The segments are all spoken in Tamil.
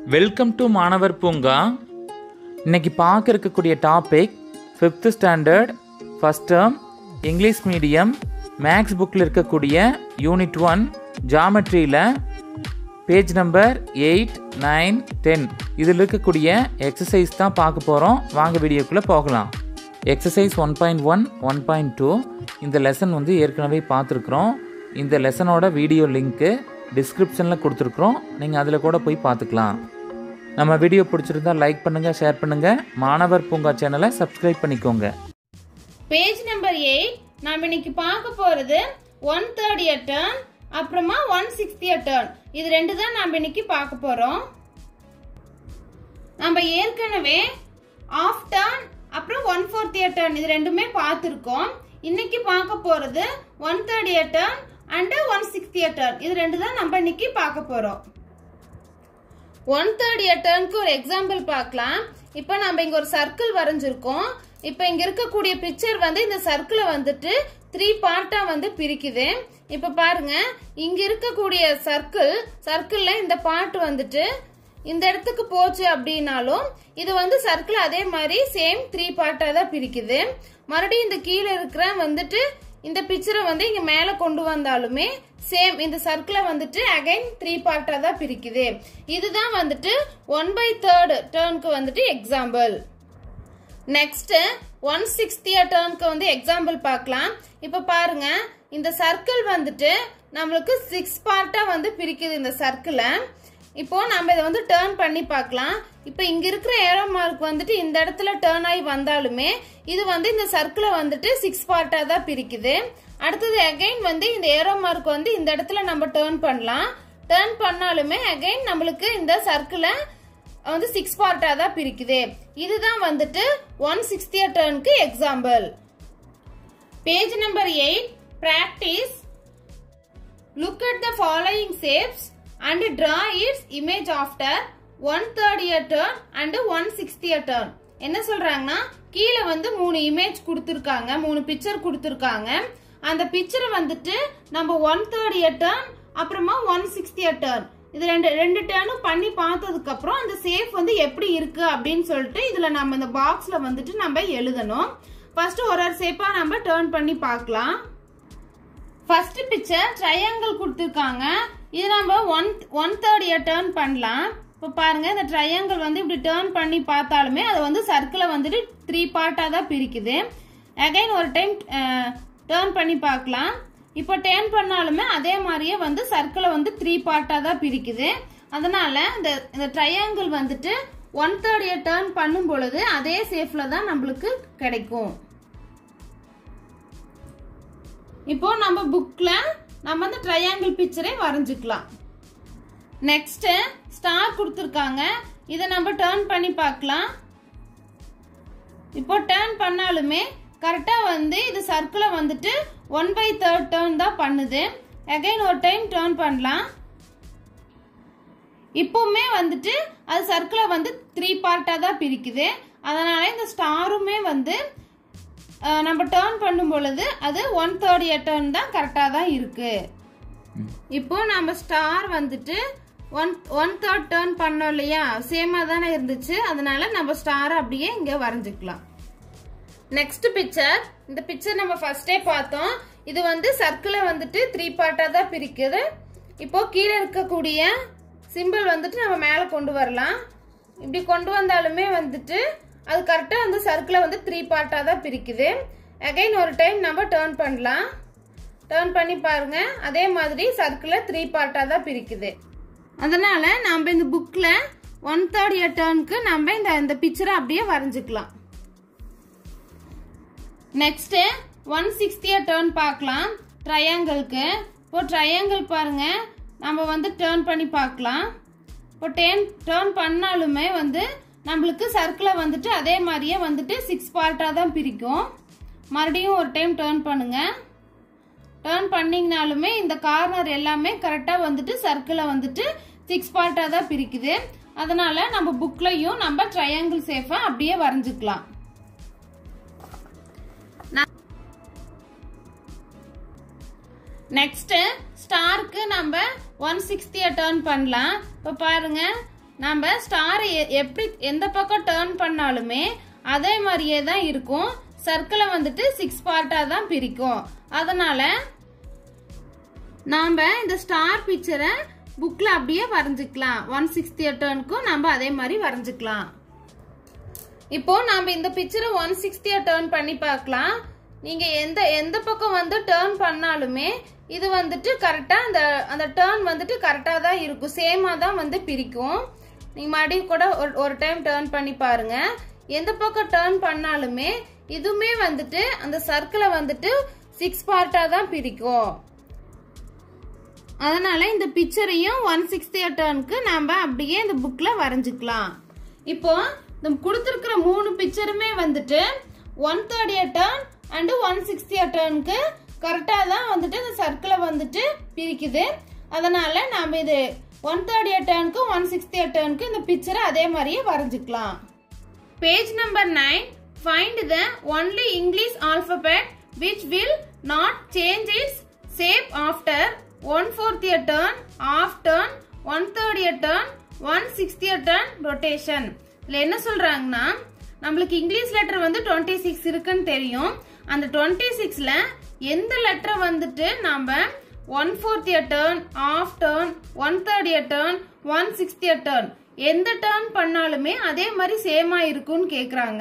வெல்கம் டு மாணவர் பூங்கா இன்னைக்கு பார்க்க இருக்கக்கூடிய topic fifth standard first term English medium maths புக்கில் இருக்கக்கூடிய யூனிட் ஒன் ஜாமெட்ரியில் page number eight nine ten இதில் இருக்கக்கூடிய எக்ஸசைஸ் தான் பார்க்க போகிறோம் வாங்க வீடியோக்குள்ளே போகலாம் exercise one point one one point two இந்த லெசன் வந்து ஏற்கனவே பார்த்துருக்குறோம் இந்த லெசனோட வீடியோ லிங்க்கு டிஸ்கிரிப்ஷனில் கொடுத்துருக்குறோம் நீங்கள் அதில் கூட போய் பார்த்துக்கலாம் நம்ம வீடியோ பிடிச்சிருந்தா லைக் பண்ணுங்கள் ஷேர் பண்ணுங்கள் மாணவர் பூங்கா சேனலை சப்ஸ்கிரைப் பண்ணிக்கோங்க பேஜ் நம்பர் எயிட் நாம இன்னைக்கு பார்க்க போறது ஒன் தேர்ட் டேர்ன் அப்புறமா ஒன் சிக்ஸ்டி டேர்ன் இது ரெண்டு தான் நாம இன்னைக்கு பார்க்க போறோம் நம்ம ஏற்கனவே ஆஃப் டேர்ன் அப்புறம் ஒன் ஃபோர்த் டேர்ன் இது ரெண்டுமே பார்த்துருக்கோம் இன்னைக்கு பார்க்க போறது one third turn and one sixty turn இது ரெண்டு தான் நம்ம இன்னைக்கு பார்க்க போறோம் ஒன் தேர்ட் டேர்னுக்கு ஒரு எக்ஸாம்பிள் பார்க்கலாம் இப்போ நம்ம இங்க ஒரு சர்க்கிள் வரைஞ்சிருக்கோம் இப்போ இங்க இருக்கக்கூடிய பிக்சர் வந்து இந்த சர்க்கிளை வந்துட்டு த்ரீ பார்ட்டா வந்து பிரிக்குது இப்போ பாருங்க இங்க இருக்கக்கூடிய சர்க்கிள் சர்க்கிள்ல இந்த பார்ட் வந்துட்டு இந்த இடத்துக்கு போச்சு அப்படின்னாலும் இது வந்து சர்க்கிள் அதே மாதிரி சேம் த்ரீ பார்ட்டா தான் பிரிக்குது மறுபடியும் இந்த கீழே இருக்கிற வந்துட்டு இந்த பிக்சரை வந்து இங்க மேல கொண்டு வந்தாலுமே சேம் இந்த சர்க்கிளை வந்துட்டு அகைன் த்ரீ பார்ட்டா தான் பிரிக்குது இதுதான் வந்துட்டு ஒன் பை தேர்ட் டேர்னுக்கு வந்துட்டு எக்ஸாம்பிள் நெக்ஸ்ட் ஒன் சிக்ஸ்டியா டேர்னுக்கு வந்து எக்ஸாம்பிள் பார்க்கலாம் இப்போ பாருங்க இந்த சர்க்கிள் வந்துட்டு நம்மளுக்கு சிக்ஸ் பார்ட்டா வந்து பிரிக்குது இந்த சர்க்கிளை இப்போ நம்ம இதை வந்து டேர்ன் பண்ணி பார்க்கலாம் இப்போ இங்க இருக்கிற ஏரோ மார்க் வந்துட்டு இந்த இடத்துல டேர்ன் ஆகி வந்தாலுமே இது வந்து இந்த சர்க்கிளை வந்துட்டு சிக்ஸ் பார்ட்டா தான் பிரிக்குது அடுத்தது அகைன் வந்து இந்த ஏரோ மார்க் வந்து இந்த இடத்துல நம்ம டேர்ன் பண்ணலாம் டேர்ன் பண்ணாலுமே அகைன் நம்மளுக்கு இந்த சர்க்கிளை வந்து சிக்ஸ் பார்ட்டா தான் பிரிக்குது இதுதான் வந்துட்டு ஒன் சிக்ஸ்டி டேர்னுக்கு example page number eight practice look at the following shapes and draw its image after one third year turn and one sixty year turn என்ன சொல்றாங்கன்னா கீழே வந்து மூணு இமேஜ் கொடுத்துருக்காங்க மூணு பிக்சர் கொடுத்துருக்காங்க அந்த பிக்சரை வந்துட்டு நம்ம ஒன் தேர்ட் இயர் டேர்ன் அப்புறமா ஒன் சிக்ஸ்டி இயர் டேர்ன் இது ரெண்டு ரெண்டு டேர்னும் பண்ணி பார்த்ததுக்கு அப்புறம் அந்த சேஃப் வந்து எப்படி இருக்கு அப்படின்னு சொல்லிட்டு இதுல நம்ம இந்த பாக்ஸ்ல வந்துட்டு நம்ம எழுதணும் ஃபர்ஸ்ட் ஒரு ஒரு சேப்பா நம்ம டேர்ன் பண்ணி பார்க்கலாம் ஃபர்ஸ்ட் பிக்சர் ட்ரையாங்கிள் கொடுத்துருக்காங்க இது நம்ம one one third year turn பண்ணலாம் இப்போ பாருங்க இந்த ட்ரையாங்கிள் வந்து இப்படி டேர்ன் பண்ணி பார்த்தாலுமே அது வந்து சர்க்கிளை வந்துட்டு த்ரீ பார்ட்டாக தான் பிரிக்குது அகைன் ஒரு டைம் டேர்ன் பண்ணி பார்க்கலாம் இப்போ டேர்ன் பண்ணாலுமே அதே மாதிரியே வந்து சர்க்கிளை வந்து த்ரீ பார்ட்டாக தான் பிரிக்குது அதனால இந்த இந்த ட்ரையாங்கிள் வந்துட்டு ஒன் தேர்ட் இயர் டேர்ன் பண்ணும் பொழுது அதே சேஃப்ல தான் நம்மளுக்கு கிடைக்கும் இப்போ நம்ம புக்ல நம்ம வந்து ட்ரையாங்கிள் பிக்சரை வரைஞ்சுக்கலாம் நெக்ஸ்ட் ஸ்டார் கொடுத்துருக்காங்க இதை நம்ம டேர்ன் பண்ணி பார்க்கலாம் இப்போ டேர்ன் பண்ணாலுமே கரெக்டாக வந்து இது சர்க்கிளை வந்துட்டு ஒன் பை தேர்ட் டேர்ன் தான் பண்ணுது அகைன் ஒரு டைம் டேர்ன் பண்ணலாம் இப்போவுமே வந்துட்டு அது சர்க்கிளை வந்து த்ரீ பார்ட்டாக தான் பிரிக்குது அதனால இந்த ஸ்டாருமே வந்து நம்ம டேர்ன் பண்ணும் பொழுது அது ஒன் தேர்ட் இயர் டேர்ன் தான் கரெக்டாக தான் இருக்கு இப்போ நம்ம ஸ்டார் வந்துட்டு ஒன் ஒன் தேர்ட் டேர்ன் பண்ணோம் இல்லையா சேமா தானே இருந்துச்சு அதனால நம்ம ஸ்டார் அப்படியே இங்க வரைஞ்சுக்கலாம் நெக்ஸ்ட் பிக்சர் இந்த பிக்சர் நம்ம ஃபர்ஸ்டே பார்த்தோம் இது வந்து சர்க்கிளை வந்துட்டு த்ரீ பார்ட்டா தான் பிரிக்குது இப்போ கீழே இருக்கக்கூடிய சிம்பிள் வந்துட்டு நம்ம மேலே கொண்டு வரலாம் இப்படி கொண்டு வந்தாலுமே வந்துட்டு அது கரெக்டாக வந்து சர்க்கிளை வந்து த்ரீ பார்ட்டாக தான் பிரிக்குது அகைன் ஒரு டைம் நம்ம டேர்ன் பண்ணலாம் டேர்ன் பண்ணி பாருங்க அதே மாதிரி சர்க்கிளை த்ரீ பார்ட்டாக தான் பிரிக்குது அதனால நம்ம இந்த புக்கில் ஒன் தேர்ட் இயர் டேர்னுக்கு நம்ம இந்த இந்த பிக்சரை அப்படியே வரைஞ்சிக்கலாம் next one sixty year turn பார்க்கலாம் ட்ரையாங்கிள்க்கு இப்போ ட்ரையாங்கிள் பாருங்க நம்ம வந்து டேர்ன் பண்ணி பார்க்கலாம் இப்போ டேர்ன் டேர்ன் பண்ணாலுமே வந்து நம்மளுக்கு சர்க்கிளை வந்துட்டு அதே மாதிரியே வந்துட்டு சிக்ஸ் பார்ட்டாக தான் பிரிக்கும் மறுபடியும் ஒரு டைம் டேர்ன் பண்ணுங்க டேர்ன் பண்ணிங்கனாலுமே இந்த கார்னர் எல்லாமே கரெக்டாக வந்துட்டு சர்க்கிளை வந்துட்டு சிக்ஸ் பார்ட்டாக தான் பிரிக்குது அதனால நம்ம புக்லையும் நம்ம ட்ரையாங்கிள் சேஃபை அப்படியே வரைஞ்சிக்கலாம் நெக்ஸ்ட் ஸ்டாருக்கு நம்ம ஒன் சிக்ஸ்டியை டேர்ன் பண்ணலாம் இப்போ பாருங்க நம்ம ஸ்டாரை எப்படி எந்த பக்கம் டேர்ன் பண்ணாலுமே அதே மாதிரியே தான் இருக்கும் சர்க்கிளை வந்துட்டு சிக்ஸ் பார்ட்டா தான் பிரிக்கும் அதனால நாம இந்த ஸ்டார் பிக்சரை புக்ல அப்படியே வரைஞ்சுக்கலாம் ஒன் சிக்ஸ்டி டேர்னுக்கும் நம்ம அதே மாதிரி வரைஞ்சுக்கலாம் இப்போ நாம இந்த பிக்சரை ஒன் சிக்ஸ்டியா டேர்ன் பண்ணி பார்க்கலாம் நீங்க எந்த எந்த பக்கம் வந்து டேர்ன் பண்ணாலுமே இது வந்துட்டு கரெக்டா அந்த அந்த டேர்ன் வந்துட்டு கரெக்டா தான் இருக்கும் சேமா தான் வந்து பிரிக்கும் நீங்க மறுபடியும் கூட ஒரு ஒரு டைம் டேர்ன் பண்ணி பாருங்க எந்த பக்கம் டேர்ன் பண்ணாலுமே இதுவுமே வந்துட்டு அந்த சர்க்கிளை வந்துட்டு சிக்ஸ் பார்ட்டா தான் பிரிக்கும் அதனால இந்த பிக்சரையும் ஒன் சிக்ஸ்டி டேர்னுக்கு நாம அப்படியே இந்த புக்ல வரைஞ்சுக்கலாம் இப்போ இந்த கொடுத்துருக்கிற மூணு பிக்சருமே வந்துட்டு one thirty turn and one sixty டேர்னுக்கு கரெக்டாக தான் வந்துட்டு இந்த சர்க்கிளை வந்துட்டு பிரிக்குது அதனால நாம இது ஒன் தேர்ட்டி டேர்னுக்கு ஒன் சிக்ஸ்டி டேர்னுக்கு இந்த பிக்சரை அதே மாதிரியே வரைஞ்சுக்கலாம் page number nine find the only English alphabet which will not change its shape after one fourth turn half turn one third turn one sixth turn rotation இதில் என்ன சொல்றாங்கன்னா நம்மளுக்கு இங்கிலீஷ் லெட்டர் வந்து டுவெண்ட்டி சிக்ஸ் இருக்குன்னு தெரியும் அந்த டுவெண்ட்டி சிக்ஸ்ல எந்த லெட்டரை வந்துட்டு நாம one fourth turn half turn one third turn one sixth turn எந்த டேர்ன் பண்ணாலுமே அதே மாதிரி சேமா இருக்கும்னு கேக்குறாங்க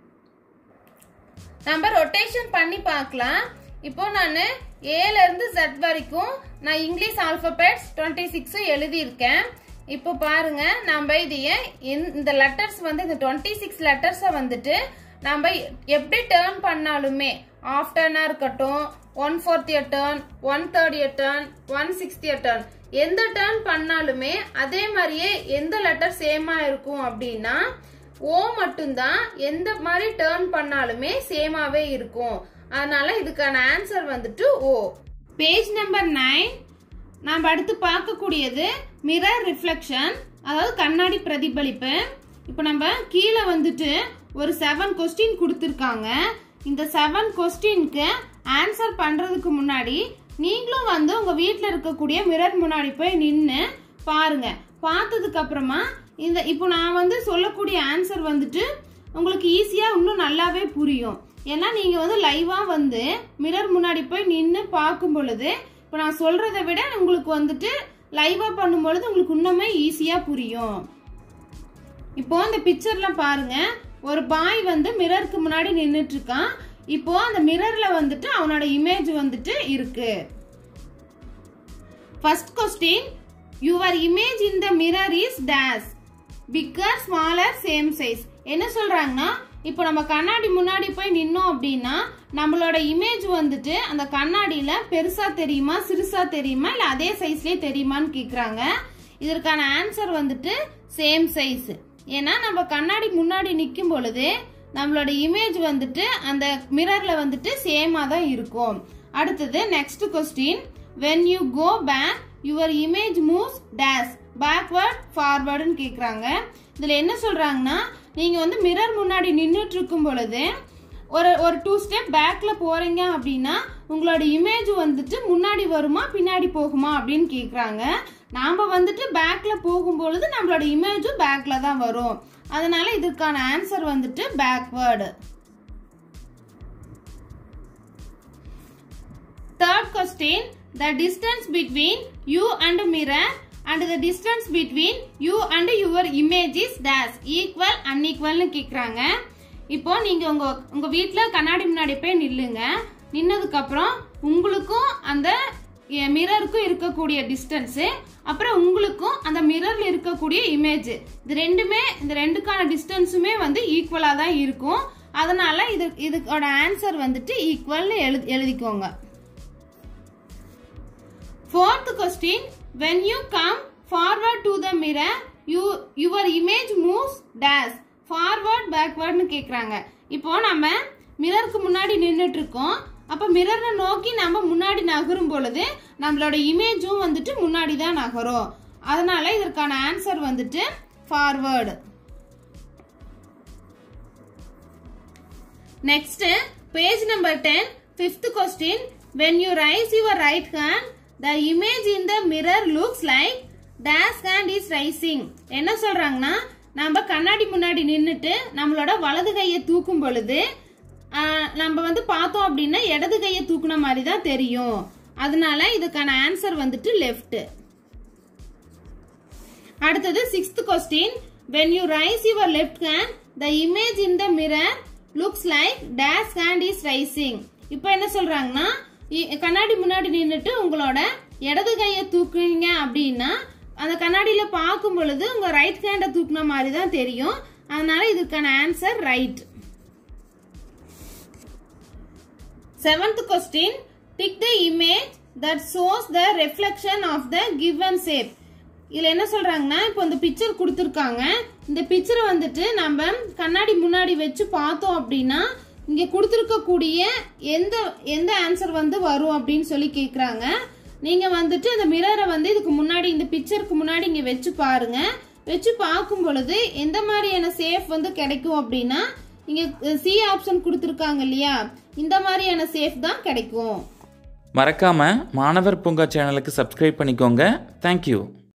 நம்ம ரொட்டேஷன் பண்ணி பார்க்கலாம் இப்போ நான் ஏல இருந்து Z வரைக்கும் நான் இங்கிலீஷ் ஆல்பபெட்ஸ் டுவெண்ட்டி சிக்ஸ் எழுதியிருக்கேன் இப்போ பாருங்க நம்ம இதைய இந்த- இந்த லெட்டர்ஸ் வந்து இந்த டுவெண்ட்டி சிக்ஸ் லெட்டர்ஸை வந்துட்டு நம்ம எப்படி டேர்ன் பண்ணாலுமே ஆஃப் டர்னா இருக்கட்டும் one fourth turn one third turn one sixth turn எந்த டேர்ன் பண்ணாலுமே அதே மாதிரியே எந்த லெட்டர் சேமா இருக்கும் அப்படின்னா ஓ மட்டும்தான் எந்த மாதிரி டேர்ன் பண்ணாலுமே சேமாவே இருக்கும் அதனால இதுக்கான ஆன்சர் வந்துட்டு ஓ பேஜ் நம்பர் நைன் நாம் அடுத்து பார்க்கக்கூடியது மிரர் ரிஃப்ளெக்ஷன் அதாவது கண்ணாடி பிரதிபலிப்பு இப்போ நம்ம கீழே வந்துட்டு ஒரு செவன் கொஸ்டின் கொடுத்துருக்காங்க இந்த செவன் கொஸ்டினுக்கு ஆன்சர் பண்றதுக்கு முன்னாடி நீங்களும் வந்து உங்க வீட்டில் இருக்கக்கூடிய மிரர் முன்னாடி போய் நின்று பாருங்க பார்த்ததுக்கு அப்புறமா இந்த இப்போ நான் வந்து சொல்லக்கூடிய ஆன்சர் வந்துட்டு உங்களுக்கு ஈஸியாக இன்னும் நல்லாவே புரியும் ஏன்னா நீங்கள் வந்து லைவாக வந்து மிரர் முன்னாடி போய் நின்று பார்க்கும் பொழுது இப்போ நான் சொல்கிறத விட உங்களுக்கு வந்துட்டு லைவாக பண்ணும் பொழுது உங்களுக்கு இன்னுமே ஈஸியாக புரியும் இப்போ அந்த பிக்சர்ல பாருங்க ஒரு பாய் வந்து மிரருக்கு முன்னாடி நின்னுட்டு இருக்கான் இப்போ அந்த மிரர்ல வந்துட்டு அவனோட இமேஜ் வந்துட்டு இருக்கு first question your image in the mirror is dash bigger smaller same size என்ன சொல்றாங்கன்னா இப்போ நம்ம கண்ணாடி முன்னாடி போய் நின்னோம் அப்படின்னா நம்மளோட இமேஜ் வந்துட்டு அந்த கண்ணாடியில பெருசா தெரியுமா சிறுசா தெரியுமா இல்ல அதே சைஸ்லயே தெரியுமான்னு கேக்குறாங்க இதற்கான ஆன்சர் வந்துட்டு சேம் சைஸ் ஏன்னா நம்ம கண்ணாடி முன்னாடி நிற்கும் பொழுது நம்மளோட இமேஜ் வந்துட்டு அந்த மிரர்ல வந்துட்டு சேமா தான் இருக்கும் அடுத்தது next question when you go back your image moves dash backward forwardன்னு கேக்குறாங்க இதுல என்ன சொல்றாங்கன்னா நீங்க வந்து மிரர் முன்னாடி நின்னுட்டு இருக்கும் பொழுது ஒரு ஒரு டூ ஸ்டெப் பேக்ல போறீங்க அப்படின்னா உங்களோட இமேஜ் வந்துட்டு முன்னாடி வருமா பின்னாடி போகுமா அப்படின்னு கேக்குறாங்க நாம வந்துட்டு பேக்ல போகும் பொழுது நம்மளோட இமேஜும் பேக்ல தான் வரும் அதனால இதுக்கான ஆன்சர் வந்துட்டு backward Third question The distance between you and mirror and the distance between you and your image is dash equal unequalனு கேக்குறாங்க இப்போ நீங்க உங்க உங்க வீட்ல கண்ணாடி முன்னாடி போய் நில்லுங்க நின்னதுக்கு அப்புறம் உங்களுக்கும் அந்த மிரருக்கும் இருக்கக்கூடிய டிஸ்டன்ஸ் அப்புறம் உங்களுக்கும் அந்த மிரர்ல இருக்கக்கூடிய இமேஜ் இது ரெண்டுமே இந்த ரெண்டுக்கான டிஸ்டன்ஸுமே வந்து ஈக்குவலா தான் இருக்கும் அதனால இது இதுக்கோட ஆன்சர் வந்துட்டு ஈக்குவல்னு எழுதி எழுதிக்கோங்க Fourth question When you come forward to the mirror, you, your image moves dash forward backwardனு கேக்குறாங்க இப்போ நம்ம மிரருக்கு முன்னாடி நின்னுட்டு இருக்கோம் அப்ப மிரரை நோக்கி நம்ம முன்னாடி நகரும் பொழுது நம்மளோட இமேஜும் வந்துட்டு முன்னாடி தான் நகரும் அதனால இதற்கான ஆன்சர் வந்துட்டு forward Next, page number 10, fifth question. When you raise your right hand, the image in the mirror looks like dash hand is rising என்ன சொல்றாங்கன்னா நம்ம கண்ணாடி முன்னாடி நின்றுட்டு நம்மளோட வலது கையை தூக்கும் பொழுது ஆஹ், நம்ம வந்து பார்த்தோம் அப்படின்னா இடது கையை தூக்குன மாதிரி தான் தெரியும் அதனால இதுக்கான ஆன்சர் வந்துட்டு லெஃப்ட் அடுத்தது sixth question when you raise your left hand the image in the mirror looks like dash hand is rising இப்போ என்ன சொல்றாங்கன்னா இ- கண்ணாடி முன்னாடி நின்றுட்டு உங்களோட இடது கையை தூக்குனீங்க அப்படின்னா அந்த கண்ணாடியில பார்க்கும் பொழுது உங்க ரைட் ஹேண்டை தூக்குன மாதிரி தான் தெரியும் அதனால இதுக்கான answer right seventh question tick the image that shows the reflection of the given shape இதுல என்ன சொல்றாங்கன்னா இப்போ இந்த பிக்சர் கொடுத்துருக்காங்க இந்த பிக்சரை வந்துட்டு நம்ம கண்ணாடி முன்னாடி வச்சு பார்த்தோம் அப்படின்னா இங்க கொடுத்துருக்கக்கூடிய எந்த எந்த ஆன்சர் வந்து வரும் அப்படின்னு சொல்லி கேக்குறாங்க நீங்க வந்துட்டு அந்த மிரரை வந்து இதுக்கு முன்னாடி இந்த பிக்சருக்கு முன்னாடி இங்க வச்சு பாருங்க வச்சு பார்க்கும் பொழுது எந்த மாதிரியான சேஃப் வந்து கிடைக்கும் அப்படின்னா இங்க சி ஆப்ஷன் கொடுத்துருக்காங்க இல்லையா இந்த மாதிரியான சேஃப் தான் கிடைக்கும் மறக்காமல் மாணவர் பூங்கா சேனலுக்கு சப்ஸ்கிரைப் பண்ணிக்கோங்க தேங்க்யூ